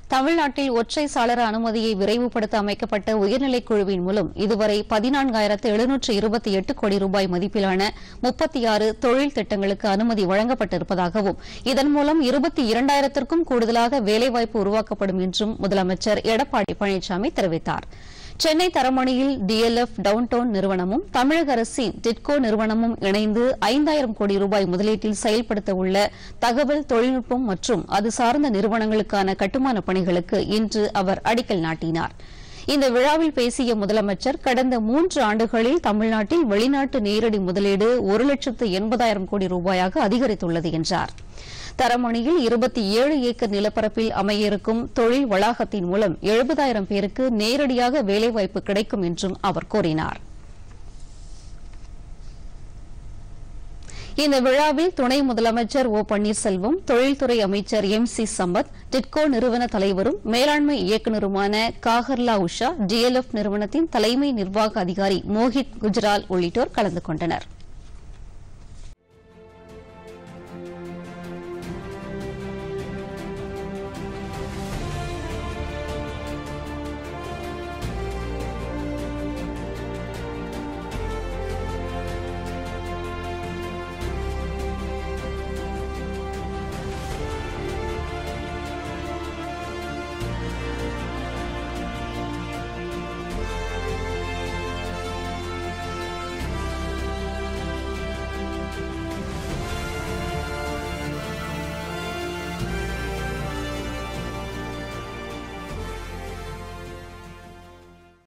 தமிழ்நாட்டில் ஒற்றை சாளர அனுமதியை விரைவுபடுத்த அமைக்கப்பட்ட உயர்நிலைக் குழுவின் மூலம் இதுவரை பதினான்காயிரத்து எழுநூற்று இருபத்தி எட்டு கோடி ரூபாய் மதிப்பிலான முப்பத்தி ஆறு தொழில் திட்டங்களுக்கு அனுமதி வழங்கப்பட்டிருப்பதாகவும் இதன் மூலம் இருபத்தி இரண்டாயிரத்திற்கும் கூடுதலாக வேலைவாய்ப்பு உருவாக்கப்படும் என்றும் முதலமைச்சர் எடப்பாடி பழனிசாமி தெரிவித்தார் சென்னை தரமணியில் டிஎல்எஃப் டவுன் டவுன் நிறுவனமும் தமிழக அரசின் டிட்கோ நிறுவனமும் இணைந்து ஐந்தாயிரம் கோடி ரூபாய் முதலீட்டில் செயல்படுத்த உள்ள தகவல் தொழில்நுட்பம் மற்றும் அது சார்ந்த நிறுவனங்களுக்கான கட்டுமான பணிகளுக்கு இன்று அவர் அடிக்கல் நாட்டினார் இந்த விழாவில் பேசிய முதலமைச்சர் கடந்த மூன்று ஆண்டுகளில் தமிழ்நாட்டில் வெளிநாட்டு நேரடி முதலீடு ஒரு லட்சத்து எண்பதாயிரம் கோடி ரூபாயாக அதிகரித்துள்ளது என்றார் தரமணியில் இருபத்தி ஏழு ஏக்கர் நிலப்பரப்பில் அமைய தொழில் வளாகத்தின் மூலம் எழுபதாயிரம் பேருக்கு நேரடியாக வேலைவாய்ப்பு கிடைக்கும் என்றும் அவர் கூறினார் இந்த விழாவில் துணை முதலமைச்சர் ஓ பன்னீர்செல்வம் தொழில்துறை அமைச்சர் எம் சி சம்பத் டிட்கோ நிறுவன தலைவரும் மேலாண்மை இயக்குநருமான காகர்லா உஷா டிஎல்எஃப் நிறுவனத்தின் தலைமை நிர்வாக அதிகாரி மோஹித் குஜ்ரால் உள்ளிட்டோர் கலந்து கொண்டனா்